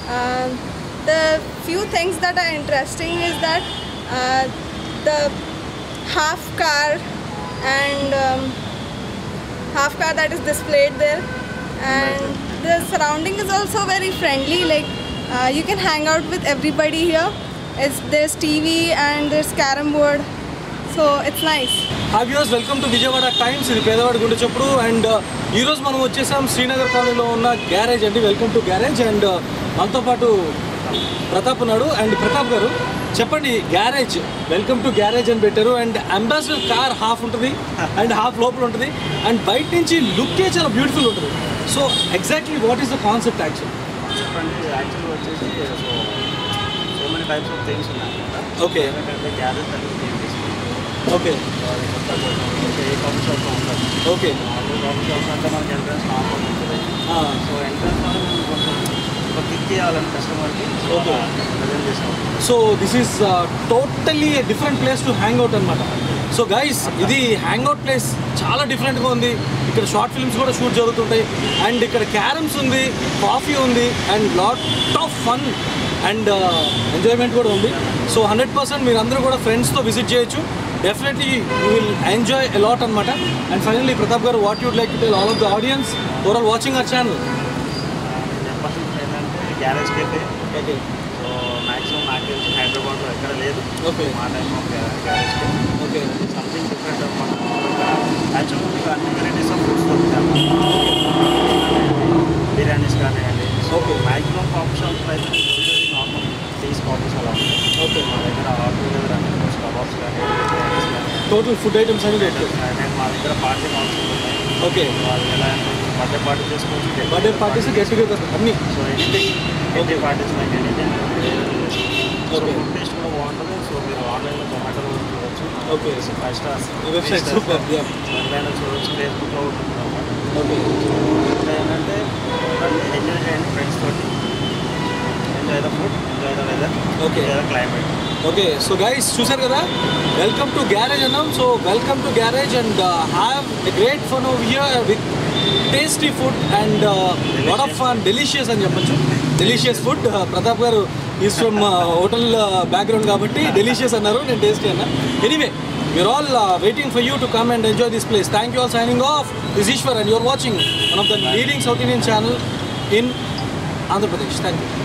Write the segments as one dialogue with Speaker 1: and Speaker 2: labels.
Speaker 1: Uh, the few things that are interesting is that uh, the half car and um, half car that is displayed there and the surrounding is also very friendly like uh, you can hang out with everybody here it's there's tv and there's carom board so it's nice
Speaker 2: hi views welcome to Vijayawada Times ఇది పేదవాడి గుండె చెప్పుడు and ఈరోజు మనం వచ్చేసాం శ్రీనగర్ కాలనీలో ఉన్న garage అండి వెల్కమ్ టు గ్యారేజ్ అండ్ మనతో పాటు ప్రతాప్ ఉన్నాడు అండ్ ప్రతాప్ గారు చెప్పండి గ్యారేజ్ వెల్కమ్ టు గ్యారేజ్ అని పెట్టారు అండ్ అంబాసిడర్ కార్ హాఫ్ ఉంటుంది అండ్ హాఫ్ లోపల ఉంటుంది అండ్ బయట నుంచి లుక్కే చాలా బ్యూటిఫుల్ ఉంటుంది so exactly what is the concept actual
Speaker 3: చెప్పండి యాక్చువల్ వచ్చేసి so so many types of things ఉన్నాయి
Speaker 2: Okay.
Speaker 3: ఏంటంటే గ్యారెజ్ అనేది క్లీన్ చేసుకుంటాం
Speaker 2: ఓకే
Speaker 3: సో అది కొత్త ఓకే ఏ కాఫీ షాప్లో ఉంటుంది
Speaker 2: ఓకే
Speaker 3: నార్మల్ కాఫీ షాప్స్ అంటే మనకి ఎంట్రన్స్ నార్మల్ ఉంటుంది సో ఎంట్రన్స్ లో మేము కొంచెం ఒక కిక్ ఇవ్వాలని కస్టమర్కి సో
Speaker 2: Okay.
Speaker 3: ప్రజెంట్ చేసాం
Speaker 2: so this is totally different place to hang out అనమాట సో గైస్ ఇది హ్యాంగ్ అవుట్ ప్లేస్ చాలా డిఫరెంట్గా ఉంది ఇక్కడ షార్ట్ ఫిల్మ్స్ కూడా షూట్ జరుగుతుంటాయి అండ్ ఇక్కడ క్యారమ్స్ ఉంది కాఫీ ఉంది and lot of fun and enjoyment కూడా ఉంది సో హండ్రెడ్ పర్సెంట్ మీరు అందరూ కూడా ఫ్రెండ్స్తో విజిట్ చేయొచ్చు definitely you will enjoy a lot అనమాట అండ్ ఫైనల్లీ ప్రతాప్ గారు what you'd like to tell all of the audience overall watching our channel
Speaker 3: నేను చెప్పాల్సింది ఏంటంటే గ్యారేజ్కి అయితే
Speaker 2: ఓకే
Speaker 3: సో మ్యాక్సిమం నాకు తెలిసి హైదరాబాద్లో ఎక్కడ లేదు
Speaker 2: Okay.
Speaker 3: మా టైం ఆఫ్ గ్యారేజ్కి
Speaker 2: ఓకే
Speaker 3: సంథింగ్ డిఫరెంట్ అనమాట యాక్చువల్గా మీకు అన్ని వెరైటీస్ ఆఫ్ ఫుడ్స్ దొరుకుతాయి బిర్యానీస్ కానివ్వండి so
Speaker 2: Okay.
Speaker 3: Maximum coffee shops అయితే నార్మల్ టీస్ కాఫీస్ అలా ఉంటాయి
Speaker 2: ఓకే
Speaker 3: మా దగ్గర ఆర్డర్ అన్ని ఫుడ్స్ కబాబ్స్ కానీ బిర్యానీస్ కానీ
Speaker 2: టోటల్ ఫుడ్ ఐటమ్స్ అన్ని పెట్టారు
Speaker 3: అండ్ మా దగ్గర పార్టీ హాల్స్ ఉన్నాయి
Speaker 2: ఓకే
Speaker 3: వాళ్ళు ఎలా బర్త్డే పార్టీ చేసుకోవచ్చు
Speaker 2: బర్త్డే పార్టీస్ గెట్ టుగెదర్ అన్ని
Speaker 3: so anything birthday parties like anything so
Speaker 2: Okay.
Speaker 3: Food taste కూడా బాగుంటుంది సో మీరు ఆన్లైన్లో జొమాటోలో చూడవచ్చు
Speaker 2: Okay.
Speaker 3: Five stars
Speaker 2: website super యా
Speaker 3: ఆన్లైన్లో చూడవచ్చు ఫేస్బుక్లో ఉంటుంది అనమాట
Speaker 2: ఓకే
Speaker 3: ఇంకా ఏంటంటే ఎంజాయ్ చేయండి ఫ్రెండ్స్ తోటి enjoy the food enjoy the weather
Speaker 2: Okay.
Speaker 3: Enjoy the climate
Speaker 2: okay so guys చూసారు కదా వెల్కమ్ టు గ్యారేజ్ అన్నాం so welcome to garage and have a great fun over here with tasty food and lot of fun delicious అని చెప్పొచ్చు delicious food Pratap గారు is from hotel background కాబట్టి delicious అన్నారు నేను tasty అన్నా anyway your all waiting for you to come and enjoy this place thank you all signing off this Eshwar and your watching one of the leading south Indian channel in Andhra Pradesh thank you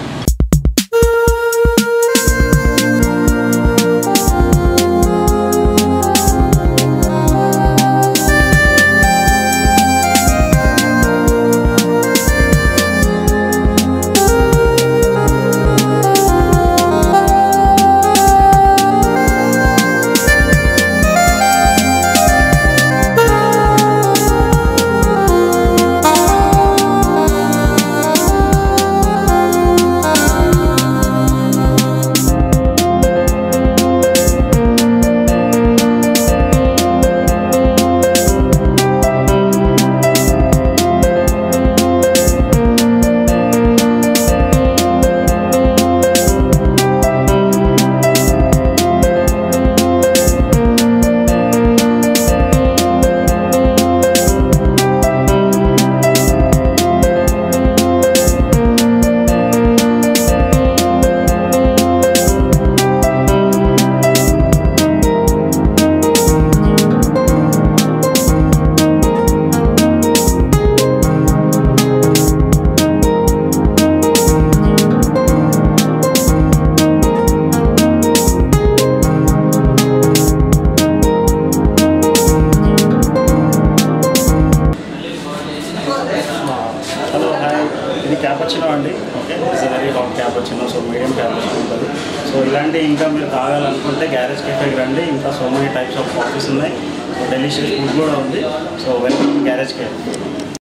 Speaker 3: hello hi ఇది cappuccino అండి okay it's very hot cappuccino so medium cappuccino ఉంటుంది so ఇలాంటి ఇంకా మీరు తాగాలనుకుంటే garage కెఫేకి రండి ఇంకా so many types of coffees ఉన్నాయి సో డెలిషియస్ ఫుడ్ కూడా ఉంది సో వెల్కమ్ గ్యారేజ్ కేఫ్